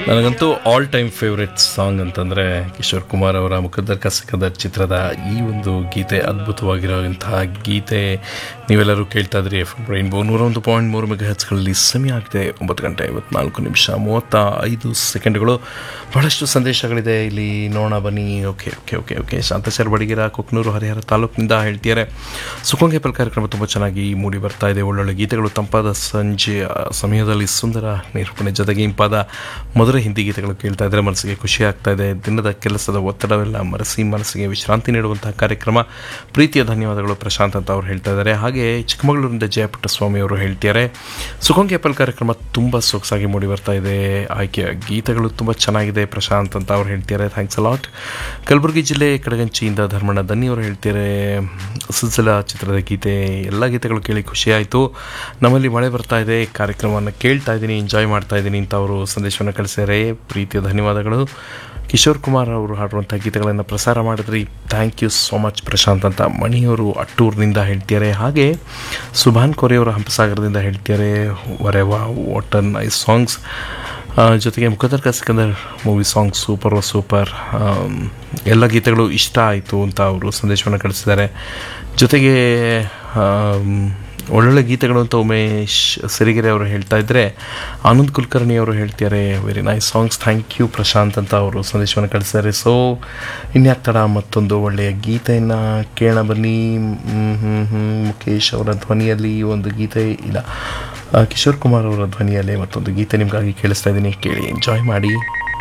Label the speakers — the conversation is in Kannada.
Speaker 1: ನನಗಂತೂ ಆಲ್ ಟೈಮ್ ಫೇವ್ರೆಟ್ ಸಾಂಗ್ ಅಂತಂದರೆ ಕಿಶೋರ್ ಕುಮಾರ್ ಅವರ ಮುಖದ್ದರ್ ಕಸಕದರ್ ಚಿತ್ರದ ಈ ಒಂದು ಗೀತೆ ಅದ್ಭುತವಾಗಿರುವಂತಹ ಗೀತೆ ನೀವೆಲ್ಲರೂ ಕೇಳ್ತಾ ಇದ್ರಿ ಎಫ್ ರೈನ್ಬೋ ನೂರ ಒಂದು ಪಾಯಿಂಟ್ ಮೂರು ಮೆಗಾ ಹೆಚ್ಗಳಲ್ಲಿ ಸಮಯ ಆಗಿದೆ ಒಂಬತ್ತು ಗಂಟೆ ಐವತ್ನಾಲ್ಕು ನಿಮಿಷ ಮೂವತ್ತ ಐದು ಸೆಕೆಂಡ್ಗಳು ಬಹಳಷ್ಟು ಸಂದೇಶಗಳಿದೆ ಇಲ್ಲಿ ನೋಡೋಣ ಬನ್ನಿ okay okay okay okay Shantachar Badigera Koknur Harihara ತಾಲೂಕಿನಿಂದ ಹೇಳ್ತಿದ್ದಾರೆ ಸುಖಂಗೇಪಲ್ ಕಾರ್ಯಕ್ರಮ ತುಂಬ ಚೆನ್ನಾಗಿ ಮೂಡಿ ಬರ್ತಾ ಇದೆ ಒಳ್ಳೊಳ್ಳೆ ಗೀತೆಗಳು ತಂಪಾದ ಸಂಜೆ ಸಮಯದಲ್ಲಿ ಸುಂದರ ನಿರೂಪಣೆ ಜೊತೆಗೆ ಇಂಪಾದ ಮಧುರ ಹಿಂದಿ ಗೀತೆಗಳು ಕೇಳ್ತಾ ಇದ್ದರೆ ಮನಸ್ಸಿಗೆ ಖುಷಿ ಆಗ್ತಾ ಇದೆ ದಿನದ ಕೆಲಸದ ಒತ್ತಡವೆಲ್ಲ ಮರೆಸಿ ಮನಸ್ಸಿಗೆ ವಿಶ್ರಾಂತಿ ನೀಡುವಂತಹ ಕಾರ್ಯಕ್ರಮ ಪ್ರೀತಿಯ ಧನ್ಯವಾದಗಳು ಪ್ರಶಾಂತ್ ಅಂತ ಅವ್ರು ಹೇಳ್ತಾ ಇದ್ದಾರೆ ಹಾಗೆ ಚಿಕ್ಕಮಗಳೂರಿನಿಂದ ಜಯಪುಟ್ಟ ಸ್ವಾಮಿ ಅವರು ಹೇಳ್ತಿದ್ದಾರೆ ಸುಖಂಗೇಪಲ್ ಕಾರ್ಯಕ್ರಮ ತುಂಬ ಸೊಗಸಾಗಿ ಮೂಡಿ ಬರ್ತಾ ಇದೆ ಆಯ್ಕೆಯ ಗೀತೆಗಳು ತುಂಬ ಚೆನ್ನಾಗಿದೆ ಪ್ರಶಾಂತ್ ಅಂತ ಅವ್ರು ಹೇಳ್ತಿದ್ದಾರೆ ಥ್ಯಾಂಕ್ಸ್ ಅಲಾಟ್ ಕಲಬುರಗಿ ಜಿಲ್ಲೆ ಕಡಗಂಚಿಯಿಂದ ಧರ್ಮಣ್ಣ ದನ್ನಿ ಅವರು ಹೇಳ್ತಿದ್ದಾರೆ ಸಿಲ್ಸಿಲಾ ಚಿತ್ರದ ಗೀತೆ ಎಲ್ಲ ಗೀತೆಗಳು ಕೇಳಿ ಖುಷಿ ಆಯಿತು ನಮ್ಮಲ್ಲಿ ಮಳೆ ಬರ್ತಾ ಇದೆ ಕಾರ್ಯಕ್ರಮವನ್ನು ಕೇಳ್ತಾ ಇದ್ದೀನಿ ಎಂಜಾಯ್ ಮಾಡ್ತಾ ಇದ್ದೀನಿ ಅಂತ ಅವರು ಸಂದೇಶವನ್ನು ಕಳಿಸಿದ್ದಾರೆ ಪ್ರೀತಿಯ ಧನ್ಯವಾದಗಳು ಕಿಶೋರ್ ಕುಮಾರ್ ಅವರು ಹಾಡುವಂಥ ಗೀತೆಗಳನ್ನು ಪ್ರಸಾರ ಮಾಡಿದ್ರಿ thank you so much Prashant ಅಂತ ಮಣಿಯವರು ಅಟ್ಟೂರಿನಿಂದ ಹೇಳ್ತಿದ್ದಾರೆ ಹಾಗೆ ಸುಭಾನ್ ಕೊರೆಯವರು ಹಂಪಸಾಗರದಿಂದ ಹೇಳ್ತಿದ್ದಾರೆ ವರೆವಾ ವಾಟರ್ ನೈಸ್ ಸಾಂಗ್ಸ್ ಜೊತೆಗೆ Muqaddar Ka Sikandar movie song super super ಎಲ್ಲ ಗೀತೆಗಳು ಇಷ್ಟ ಆಯಿತು ಅಂತ ಅವರು ಸಂದೇಶವನ್ನು ಕಳಿಸಿದ್ದಾರೆ ಜೊತೆಗೆ ಒಳ್ಳೊಳ್ಳೆ ಗೀತೆಗಳು ಅಂತ ಉಮೇಶ್ ಸಿರಿಗೆರೆ ಅವರು ಹೇಳ್ತಾ ಇದ್ದರೆ ಆನಂದ್ ಕುಲಕರ್ಣಿ ಅವರು ಹೇಳ್ತಿದ್ದಾರೆ very nice songs thank you Prashant ಅಂತ ಅವರು ಸಂದೇಶವನ್ನು ಕಳಿಸಿದ್ದಾರೆ ಸೊ ಇನ್ಯಾಕ್ ತಡ ಮತ್ತೊಂದು ಒಳ್ಳೆಯ ಗೀತೆಯನ್ನು ಕೇಳೋಣ ಬನ್ನಿ ಮುಖೇಶ್ ಅವರ ಧ್ವನಿಯಲ್ಲಿ ಒಂದು ಗೀತೆ ಇಲ್ಲ ಕಿಶೋರ್ ಕುಮಾರ್ ಅವರ ಧ್ವನಿಯಲ್ಲಿ ಮತ್ತೊಂದು ಗೀತೆ ನಿಮಗಾಗಿ ಕೇಳಿಸ್ತಾ ಇದ್ದೀನಿ ಕೇಳಿ ಎಂಜಾಯ್ ಮಾಡಿ